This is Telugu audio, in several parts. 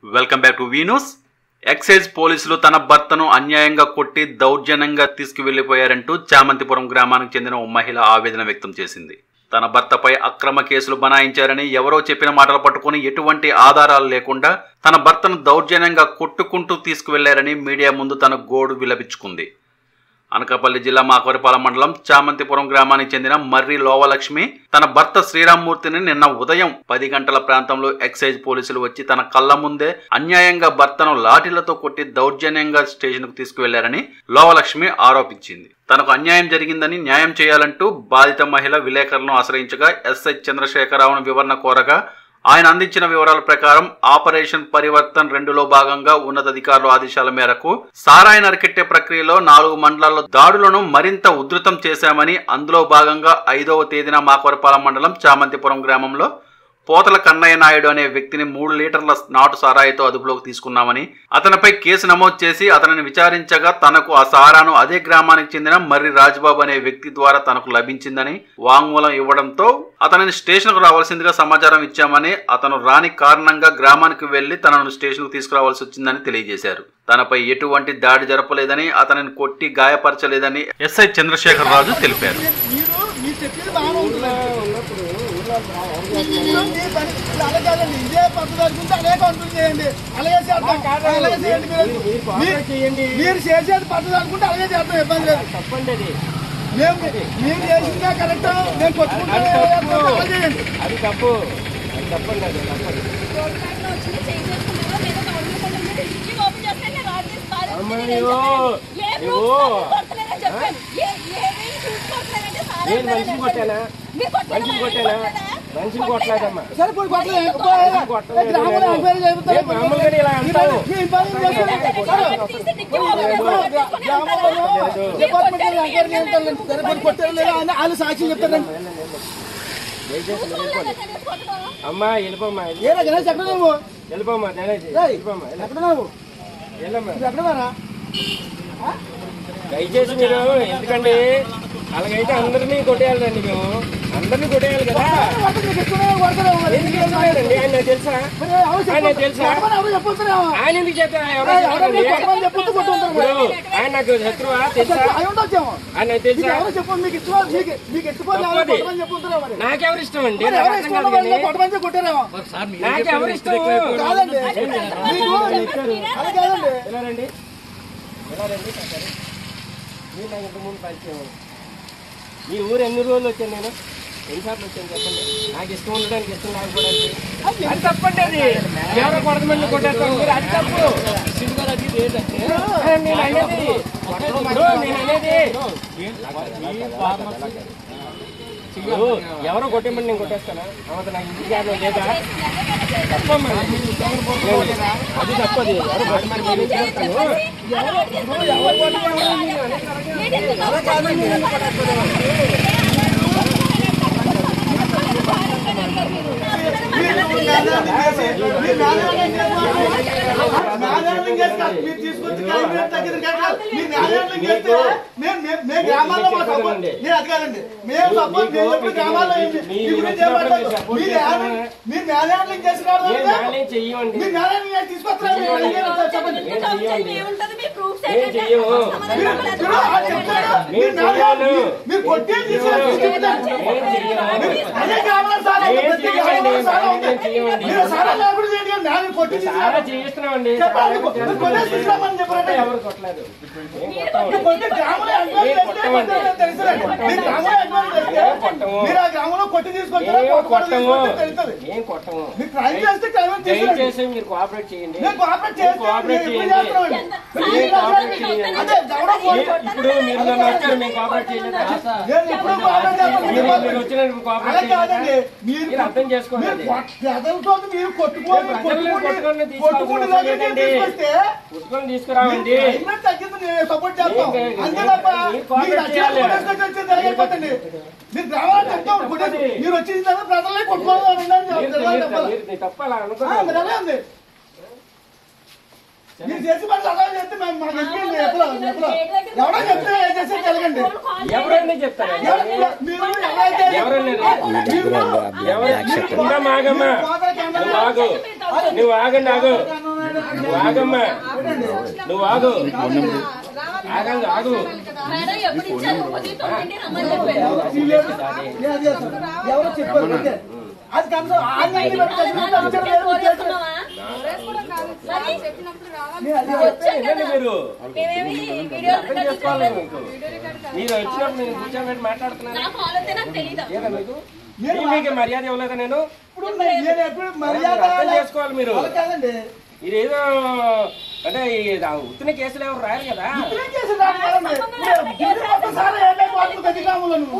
Welcome back to V news excise పోలీసులు తన భర్తను అన్యాయంగా కొట్టి దౌర్జన్యంగా తీసుకువెళ్లిపోయారంటూ చామంతిపురం గ్రామానికి చెందిన ఓ మహిళ ఆవేదన వ్యక్తం చేసింది తన భర్తపై అక్రమ కేసులు బనాయించారని ఎవరో చెప్పిన మాటలు పట్టుకుని ఎటువంటి ఆధారాలు లేకుండా తన భర్తను దౌర్జన్యంగా కొట్టుకుంటూ తీసుకువెళ్లారని మీడియా ముందు తన గోడు విలపించుకుంది అనకాపల్లి జిల్లా మాకవరిపాలెం మండలం చామంతిపురం గ్రామానికి చెందిన మర్రి లోవలక్ష్మి తన భర్త శ్రీరామ్మూర్తిని నిన్న ఉదయం పది గంటల ప్రాంతంలో ఎక్సైజ్ పోలీసులు వచ్చి తన కళ్ళ ముందే అన్యాయంగా భర్తను లాఠీలతో కొట్టి దౌర్జన్యంగా స్టేషన్కు తీసుకువెళ్లారని లోవలక్ష్మి ఆరోపించింది తనకు అన్యాయం జరిగిందని న్యాయం చేయాలంటూ బాధిత మహిళ విలేకరులను ఆశ్రయించగా ఎస్ఐ చంద్రశేఖరరావును వివరణ కోరగా ఆయన అందించిన వివరాల ప్రకారం ఆపరేషన్ పరివర్తన్ రెండులో భాగంగా ఉన్నతాధికారుల ఆదేశాల మేరకు సారాయి నరికెట్టే ప్రక్రియలో నాలుగు మండలాల్లో దాడులను మరింత ఉధృతం చేశామని అందులో భాగంగా ఐదవ తేదీన మాకవరపాలెం మండలం చామంతిపురం గ్రామంలో పోతల కన్నయ్య నాయుడు అనే వ్యక్తిని మూడు లీటర్ల నాటు సారాయితో అదుపులోకి తీసుకున్నామని అతనిపై కేసు నమోదు చేసి అతనిని విచారించగా తనకు ఆ సారాను అదే గ్రామానికి చెందిన మర్రి రాజ్బాబు అనే వ్యక్తి ద్వారా తనకు లభించిందని వాంగ్మూలం ఇవ్వడంతో అతనిని స్టేషన్కు రావాల్సిందిగా సమాచారం ఇచ్చామని అతను రాని కారణంగా గ్రామానికి వెళ్లి తనను స్టేషన్కు తీసుకురావాల్సి వచ్చిందని తెలియజేశారు తనపై ఎటువంటి దాడి జరపలేదని అతనిని కొట్టి గాయపరచలేదని ఎస్ఐ చంద్రశేఖర్ రాజు తెలిపారు మీరు మీరు చెప్పేది బాగానే ఉంటుంది ఇప్పుడు మీ పని ఇప్పుడు అలా కాదండి ఇదే పద్ధతి అనుకుంటే అలాగే కంట్రోల్ చేయండి అలాగే చేద్దాం అలాగే చేయండి మీరు మీరు- మీరు చేసేది పద్ధతి అనుకుంటే అలాగే చేద్దాం ఇబ్బంది లేదు తప్పండి అది మేము మీరు చేసిందే కరెక్ట్ మేము కొట్టుకుంటే అలా చేయండి అది తప్పు అది తప్పండి అది తప్పండి అమ్మా, నీవు- నీవు- నేను మనిషిని కొట్టానా మనిషిని కొట్టానా మనిషిని కొట్టలేదమ్మా సరే ఇప్పుడు కొట్టలేదు కొట్టలేదు. గ్రామంలో ఎంక్వైరీ చేస్తారు నేను మామూలుగానే ఇలా అంటావు. మీ ఇబ్బంది చేస్తారు డిపార్ట్మెంట్ ఎంక్వైరీ చేస్తారండి సరే ఇప్పుడు కొట్టారు లేదా అని వాళ్ళు సాక్షి చెప్తారండి దయచేసి మీరు వెళ్ళిపోండి అమ్మా వెళ్ళిపోమ్మా ఏ గణేష్ ఎక్కడ నువ్వు వెళ్ళిపోమ్మా దయచేసి రేయ్, వెళ్ళిపోమ్మా వెళ్ళ- ఎక్కడ నువ్వు వెళ్ళమ్మా నువ్వు ఎక్కడ వారా దయచేసి మీరు ఎందుకండి అలాగైతే అందరినీ కొట్టేయాలండి మేము అందరినీ కొట్టేయాలి కదా కొట్టకు, ఎక్కువనే కొడతారు మరి. ఎందుకు కొట్టలేదండి ఆయన నాకు తెలుసా మరి ఎవరు చెప్పు- ఆయన తెలుసా? కొట్టమని ఎవరు చెప్పొస్తున్నావు? ఆయన ఎందుకు చెప్తారా ఎవరో ఏయ్, ఎవరో చెప్పండి. మీకు కొట్టమని చెప్పొద్దు, కొట్టుంటారు మరి. ఇప్పుడు ఆయన నాకు శత్రువా తెలుసా చెప్పు, అయి ఉండొచ్చేమో. ఆయన నాకు మీకు తెలుసా ఎవరు చెప్పు మీకు ఇష్టమో మీకు మీకు ఇష్టపోతే ఎవరు తప్పది. కొట్టమని చెప్పుంటారో మరి నాకెవరు ఇష్టం అండి మరి నాకు ఎవరు అర్థం ఇష్టం కాదు ఉన్న వాళ్ళు కానీ కొట్టమని చెప్పి కొట్టారేమో నాకెవరు ఇష్టం కాదండి మీకు అది కాదండి ఎలా రండి ఎలా రండి సరే. మీరు నాకు ఇంతకుముందు పరిచయం మీ ఊరు ఎన్ని రోజులు వచ్చాను నేను ఎన్నిసార్లు వచ్చాను చెప్పండి నాకు ఇష్టం ఉండడానికి ఇష్టం లేకపోవడానికి అది తప్పండి అది ఎవరో కొడతమంది కొట్టేస్తాం మీరు అది తప్పు ఆ, నేను అనేది ఇప్పుడు నేను అనేది ఇప్పుడు ఎవరో కొట్టేమని నేను కొట్టేస్తానా అవత నాకు ఇంటికి కారణం లేదా తప్పమ్మా అది తప్పది ఎవరో కొట్టమని నేను ఏం చేస్తాను న్యాయాలయం చేస్తే మీరు తీసుకొచ్చి క్యాబినెట్ తగ్గింది కదా మీరు న్యాయాలయం చేస్తే మేము మేము మేము గ్రామాల్లో మా సపోర్ట్ నేను అది కాదండి మేము సపోర్ట్ మేము ఎప్పుడు గ్రామాల్లో ఏంటి మీ గురించి ఏం మాట్లాడదు మీరు న్యాయాలయం- మీరు న్యాయాలయం చేసి రావడం నేను వల్ల న్యాయం చెయ్యమండి మీరు న్యాయాలయం చేసి తీసుకొస్తారు మీరు ఏం చేయాలో చెప్పండి నేను చెయ్యము చూడు, ఆ చెప్తాడు. మీరు న్యాయాలయం- మీరు కొట్టే తీసుకొని తీసుకుంటారు. మీరు అదే గ్రామాల్లో సారా ఉంది. ప్రతి గ్రామంలో సారా ఉంది. మీరు సారా లేకుండా చేయండి కానీ న్యాయం కొట్టి చాలా తీసుకురావాలి. చేయిస్తున్నామండి చెప్పండి మీరు కొట్టేసి తీసుకురామని చెప్పారంటే ఎవరు కొట్టలేదు ఏం కొట్టాము? మీరు కొట్టే గ్రామంలో ఎంక్వైరీ ఏం చేస్తే కొట్టమండి? కొట్టారని తెలుస్తుందండి. మీరు గ్రామంలో ఎంక్వైరీ చేస్తే ఏం కొట్టము? మీరు ఆ గ్రామంలో కొట్టి తీసుకొచ్చారా, ఏం కొట్టకుండా కొట్టము తీసుకొచ్చారా తెలుస్తుంది. ఏం కొట్టము మీరు క్రైమ్ చేస్తే క్రైమ్ తీసుకురండి. దయచేసి మీరు కోఆపరేట్ చేయండి నేను కోఆపరేట్ చేస్తే కోఆపరేట్ మీరు ఎప్పుడు చేయండి చేస్తున్నామండి? మీరు కోఆపరేట్ చేయండి అదే దవడ ఫోన్ ఇప్పుడు మీరు నన్ను వచ్చారు మేము కోఆపరేట్ చేయలేదా నేను ఎప్పుడు కోఆపరేట్ చేస్తాను. మీరు మీరు వచ్చినప్పుడు అలా కోఆపరేట్ కాదండి చేయలేదా మీరు మీరు అర్థం చేసుకోండి మీరు అది. కొట్- పెదలతో మీరు కొట్టుకోండి మీరు ప్రజల్ని కొట్టుకొని కొట్టుకుంటే తీసుకోవాల్సిన కొట్టుకుంటే అవసరం దగ్గరికి లేదండి. తీసుకొస్తే పుస్తకం తీసుకురావండి క్లైమేట్ తగ్గింది నేను సపోర్ట్ చేస్తాం ఏం కాదు. అంతే తప్ప మీరు మీరు కోఆపరేట్ నచ్చిన చేయాలి. కొట్టేసుకొచ్చి వచ్చి జరిగిపోతుంది మీరు గ్రామాలు చెప్తాం కొట్టేసి మీరు వచ్చిన తర్వాత ప్రజలే కొట్టుకోవాలని ఉందని మీరు- జరగాలి మీరు- తప్పాలి. మీరు- మీరు తప్ప అలా ఆ, అనుకోండి మరి అలా ఉంది మీరు చేసి పని అలా చేస్తే మేము మాకు ఎక్కింది ఎప్పుడు ఎప్పుడు ఎవడో చెప్తే ఏం చేస్తే జరగండి ఎవరైనా చెప్తారండి ఎవరు- మీరు ఎవరైతే ఎవరైనా ఎవరు ఇంకా మాగమ్మా నువ్వు ఆగు నువ్వు ఆగండి ఆగు నువ్వు ఆగమ్మా నువ్వు ఆగు ఆగండి ఆగు మేడం ఎప్పుడు ఇచ్చారు ఉదయం తొమ్మిది రమ్మని చెప్పారు ఎవరో చెప్పారు ఓకే. అది కనీసం ఆన్లైన్ పెట్టి చదివితే వచ్చారు లేదు, వచ్చారు. నేను అది వినండి మీరు మేమేమి వీడియో అర్థం చేసుకోవాలి మీకు మీరు వచ్చినప్పుడు నేను కూర్చోబెట్టి మాట్లాడుతున్నాను నా కాల్ అయితే నాకు తెలీదా ఏదా మీకు మీ- మీకు మర్యాద ఇవ్వలేదా నేను ఇప్పుడు నేను ఎప్పుడు మర్యాద అర్థం చేసుకోవాలి మీరు అలా కాదండి మీరు ఏదో అంటే ఈ ఆ ఉత్తిన కేసులు ఎవరు రాయరు కదా ఇప్పుడేం చేసి రాను కదండి. ఇప్పుడు గిన్నె ఒక్కసారి ఏమే కోట్లు గది గ్రాములు నువ్వు.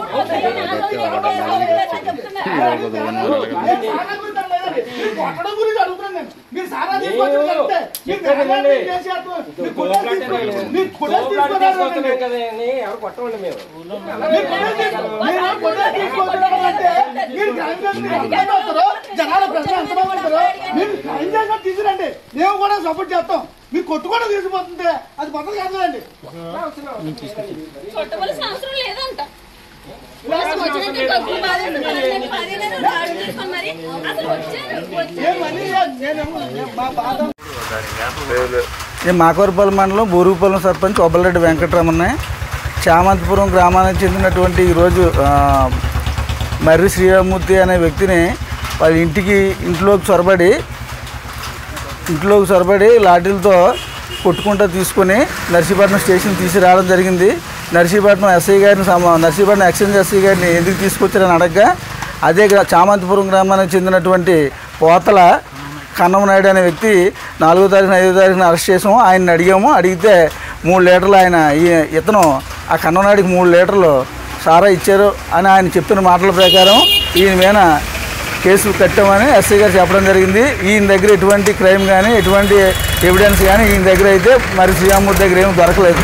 నేను సారా గురించి అనలేదండి. మీరు కొట్టడం గురించి అడుగుతున్నాను నేను. మీరు సారా తీసుకొచ్చి కడితే, మీరు చెప్పేది న్యాయాన్ని వినండి. చేసి అట్లా- మీరు కోట్లాట కొట్టేది తీసుకొని- మీరు కొట్టేది తీసుకొని తీసుకొస్తున్నాం కదా అని ఎవరు కొట్టమండి మేము మీరు కొట్టేది తీసుకో- మీరు కొట్టేది తీసుకొచ్చుకోవడం అంటే మీరు క్రైమ్ చేసి మీరు ఎంతమంది వస్తారో, జనాల ప్రజలు ఎంతమంది ఉంటారో మీరు క్రైమ్ చేసినట్టు తీసుకురండి మేము కూడా సపోర్ట్ చేస్తాం మీరు కొట్టుకోవడం తీసుకుపోతుంటే అది పద్ధతి కాదు కదండి కొట్టవలసిన అవసరం లేదంట అసలు వచ్చినట్టు డబ్బులు బాధేస్తున్నారు పదిహేను రాడు తీసుకొని మరి అసలు వచ్చారు వచ్చారు నేను మళ్ళీ నేనేమో మా బాధ నేను మాకవరపల్లి మండలం బూరుగుపల్లి సర్పంచ్ ఒబ్బలరెడ్డి వెంకటరమణ చామంతిపురం గ్రామానికి చెందినటువంటి ఈరోజు ఆ, మర్రి శ్రీరామూర్తి అనే వ్యక్తిని వాళ్ళ ఇంటికి ఇంట్లోకి చొరబడి ఇంట్లోకి చొరబడి లాఠీలతో కొట్టుకుంటూ తీసుకొని నర్సీపట్నం స్టేషన్ తీసుకురావడం జరిగింది నర్సీపట్నం ఎస్ఐ గారిని సమ నర్సీపట్నం ఎక్స్చేంజ్ ఎస్ఐ గారిని ఎందుకు తీసుకొచ్చారని అడగగా అదే గ్రా- చామంతిపురం గ్రామానికి చెందినటువంటి పోతల కన్నం నాయుడు అనే వ్యక్తి నాలుగో తారీఖున ఐదో తారీఖున అరెస్ట్ చేసాము ఆయన్ని అడిగాము అడిగితే మూడు లీటర్లు ఆయన ఈ- ఇతను ఆ కన్ననాయుడికి మూడు లీటర్లు సారా ఇచ్చారు అని ఆయన చెప్పిన మాటల ప్రకారం ఈయన మీద కేసులు కట్టామని ఎస్ఐ గారు చెప్పడం జరిగింది ఈయన దగ్గర ఎటువంటి క్రైమ్ కానీ ఎటువంటి ఎవిడెన్స్ కానీ ఈయన దగ్గర అయితే మరి శ్రీరామూర్తి దగ్గర ఏమి దొరకలేదు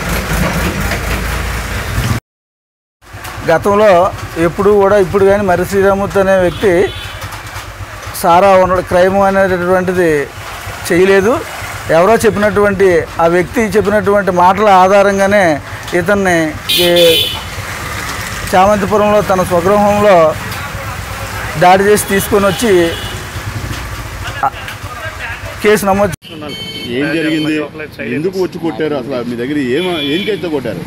గతంలో ఎప్పుడు కూడా ఇప్పుడు కానీ మరి శ్రీరామూర్తి అనే వ్యక్తి సారా ఉన్న క్రైమ్ అనేటటువంటిది చేయలేదు ఎవరో చెప్పినటువంటి ఆ వ్యక్తి చెప్పినటువంటి మాటల ఆధారంగానే ఇతన్ని ఈ చామంతిపురంలో తన స్వగృహంలో దాడి చేసి తీసుకొని వచ్చి ఆ, కేసు నమోదు ఏం జరిగింది ఎందుకు వచ్చి కొట్టారు అసలు మీ దగ్గర ఏం ఏం చేస్తే కొట్టారు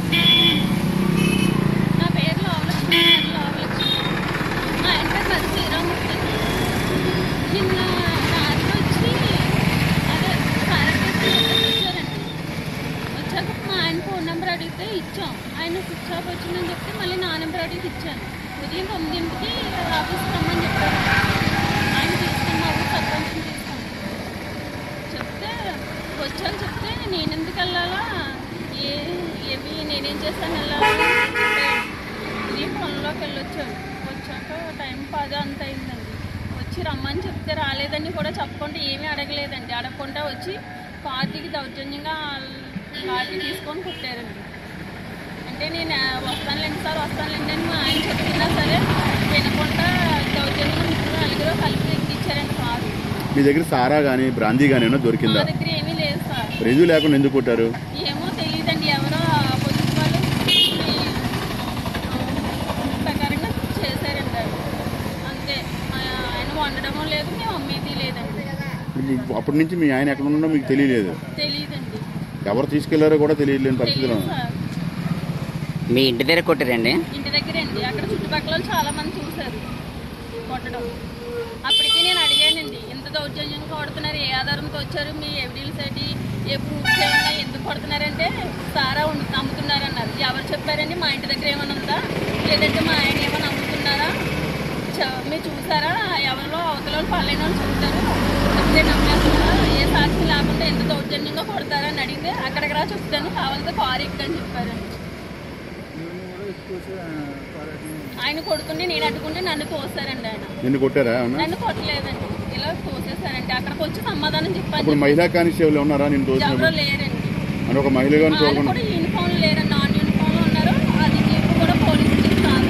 నా పేరు లోవలక్ష్మి పేరు లోవలక్ష్మి మా ఆయన పేరు మరి శ్రీరామూర్తి నిన్న రాత్రి వచ్చి అదే పారాగ్రాఫ్ వచ్చారండి వచ్చాక మా ఆయన ఫోన్ నెంబర్ అడిగితే ఇచ్చాం ఆయన స్విచ్ ఆఫ్ వచ్చిందని చెప్తే మళ్ళీ నా నెంబర్ అడిగి ఇచ్చాను ఉదయం తొమ్మిదింటికి ఆఫీస్కి రమ్మని చెప్పారు ఆయన తీసుకుని మా ఊరు సర్పంచ్ని తీసుకుని చెప్తే వచ్చాక చెప్తే నేను ఎందుకు వెళ్ళాలా ఏ ఏమి నేనేం చేస్తాను వెళ్ళాలి ఇది పనిలోకి వెళ్ళొచ్చాను వచ్చాక టైం పది అంత అయిందండి వచ్చి రమ్మని చెప్తే రాలేదని కూడా చెప్పకుండా ఏమీ అడగలేదండి అడగకుండా వచ్చి పార్టీకి దౌర్జన్యంగా పార్టీ తీసుకొని కుట్టారండి అంటే నేను ఆ, వస్తానులేండి సార్ వస్తానులేండి అని మా ఆయన చెప్తున్నా సరే వినకుండా దౌర్జన్యంగా ముగ్గురు నలుగురు కలిపి ఎక్కించారండి కారు మీ దగ్గర సారా కానీ బ్రాందీ కానీ ఏమైనా మా దొరికిందా దగ్గర ఏమీ లేదు సార్ రుజువు లేకుండా ఎందుకు కొట్టారు ఏమో తెలియదండి ఎవరో పోలీసు వాళ్ళు ఈ, ఆ, ప్రకారంగా చేశారండి అది. అంతే ఆ, ఆయన వండడమో లేదు మేము అమ్మేది లేదండి మీకు అప్పటి నుంచి మీ ఆయన ఎక్కడ ఉన్నాడో మీకు తెలియలేదు తెలియదండి ఎవరు తీసుకెళ్లారో కూడా తెలియలేని పరిస్థితిలో తెలియదు సార్ మీ ఇంటి దగ్గర కొట్టారండి ఇంటి దగ్గరండి అక్కడ చుట్టుపక్కల వాళ్ళు చాలా మంది చూశారు కొట్టడం అప్పటికి నేను అడిగానండి ఎంత దౌర్జన్యంగా కొడుతున్నారు ఏ ఆధారంతో వచ్చారు మీ ఎవిడెన్స్ ఏంటి ఏ ప్రూఫ్స్ ఏమన్నా ఎందుకు కొడుతున్నారంటే సారా ఉండు అమ్ముతున్నారన్నారు ఎవరు చెప్పారండి మా ఇంటి దగ్గర ఏమైనా ఉందా లేదంటే మా ఆయన ఏమైనా అమ్ముతున్నారా చ- మీరు చూసారా ఎవరిలో అవతల వాళ్ళు పల్లెని వాళ్ళు చూస్తారు చెప్తే నమ్మేస్తున్నారా ఏ సాక్షి లేకుండా ఎంత దౌర్జన్యంగా కొడతారని అడిగితే అక్కడికి రా చెప్తాను కావాలంటే కారు ఎక్కని చెప్పారండి ఆయన కొడుకుని నేను అడ్డుకుంటే నన్ను కోసారండి ఆయన నిన్ను కొట్టారా అవునా నన్ను కొట్టలేదండి ఇలా కోసేసారండి అక్కడికి వచ్చి సమాధానం అప్పుడు చెప్పాను మహిళా కానిస్టేబుల్ ఉన్నారా నేను ఎవరో తోసినప్పుడు లేరండి అని ఒక మహిళ గారిని వాళ్ళు చూడకుండా కూడా యూనిఫామ్ లేరండి నాన్ యూనిఫామ్ లో ఉన్నారు అది జీప్ కూడా పోలీసు జీప్ కాదు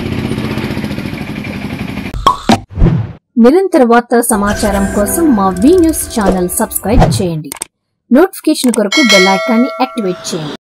నిరంతర వార్తా సమాచారం కోసం మా వి న్యూస్ ఛానల్ సబ్స్క్రైబ్ చేయండి నోటిఫికేషన్ కొరకు బెల్ ఐకాన్ని యాక్టివేట్ చేయండి